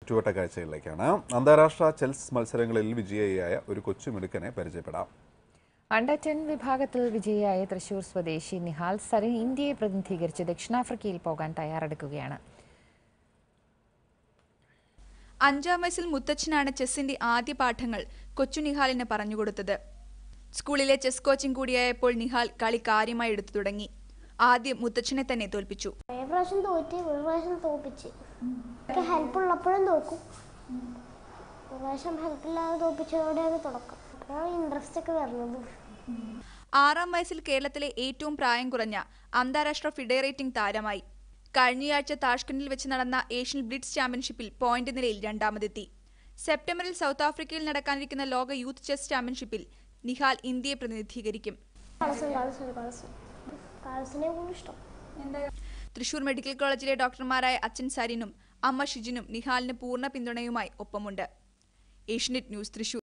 ചുവട്ട കാഴ്ചകളിലേക്കാണ് അന്താരാഷ്ട്ര ചെൽസ് മത്സരങ്ങളിൽ വിജയിയായ ഒരു കൊച്ചുമിടുക്കനെ പരിചയപ്പെടാം അണ്ടർ ടെൻ വിഭാഗത്തിൽ വിജയിയായ തൃശൂർ സ്വദേശി നിഹാൽ സരിൻ ഇന്ത്യയെ പ്രതിനിധീകരിച്ച് ദക്ഷിണാഫ്രിക്കയിൽ പോകാൻ തയ്യാറെടുക്കുകയാണ് അഞ്ചാം വയസ്സിൽ മുത്തച്ഛനാണ് ചെസ്സിന്റെ ആദ്യ പാഠങ്ങൾ കൊച്ചു നിഹാലിന് പറഞ്ഞുകൊടുത്തത് സ്കൂളിലെ ചെസ് കോച്ചിങ് കൂടിയായപ്പോൾ നിഹാൽ കളി കാര്യമായി എടുത്തു തുടങ്ങി ആദ്യം മുത്തച്ഛനെ തന്നെ തോൽപ്പിച്ചു കുറേ പ്രാവശ്യം തോറ്റ് ഒരു പ്രാവശ്യം തോപ്പിച്ച് എനിക്ക് ഹെൽപ്പ് ഉള്ളപ്പോഴും തോക്കും ഒരു പ്രാവശ്യം ഹെൽപ്പില്ലാതെ തോപ്പിച്ചതോടെയാണ് തുടക്കം അപ്പോഴാണ് ഇൻട്രസ്റ്റ് ഒക്കെ വരുന്നത് ആറാം വയസ്സിൽ കേരളത്തിലെ ഏറ്റവും പ്രായം കുറഞ്ഞ അന്താരാഷ്ട്ര ഫിഡറേറ്റിംഗ് താരമായി കഴിഞ്ഞയാഴ്ച താഷ്കണ്ടിൽ വെച്ച് നടന്ന ഏഷ്യൻ ബ്ലിറ്റ്സ് ചാമ്പ്യൻഷിപ്പിൽ പോയിന്റ് നിലയിൽ രണ്ടാമതെത്തി സെപ്റ്റംബറിൽ സൗത്ത് ആഫ്രിക്കയിൽ നടക്കാനിരിക്കുന്ന ലോക യൂത്ത് ചെസ് ചാമ്പ്യൻഷിപ്പിൽ നിഹാൽ ഇന്ത്യയെ പ്രതിനിധീകരിക്കും കളസം കളസം കളസം കളസിനെ കൂടുതൽ ഇഷ്ടം തൃശൂർ മെഡിക്കൽ കോളേജിലെ ഡോക്ടർമാരായ അച്ഛൻ സരിനും അമ്മ ഷിജിനും നിഹാലിന് പൂർണ്ണ പിന്തുണയുമായി ഒപ്പമുണ്ട് ഏഷ്യനെറ്റ് ന്യൂസ് തൃശൂർ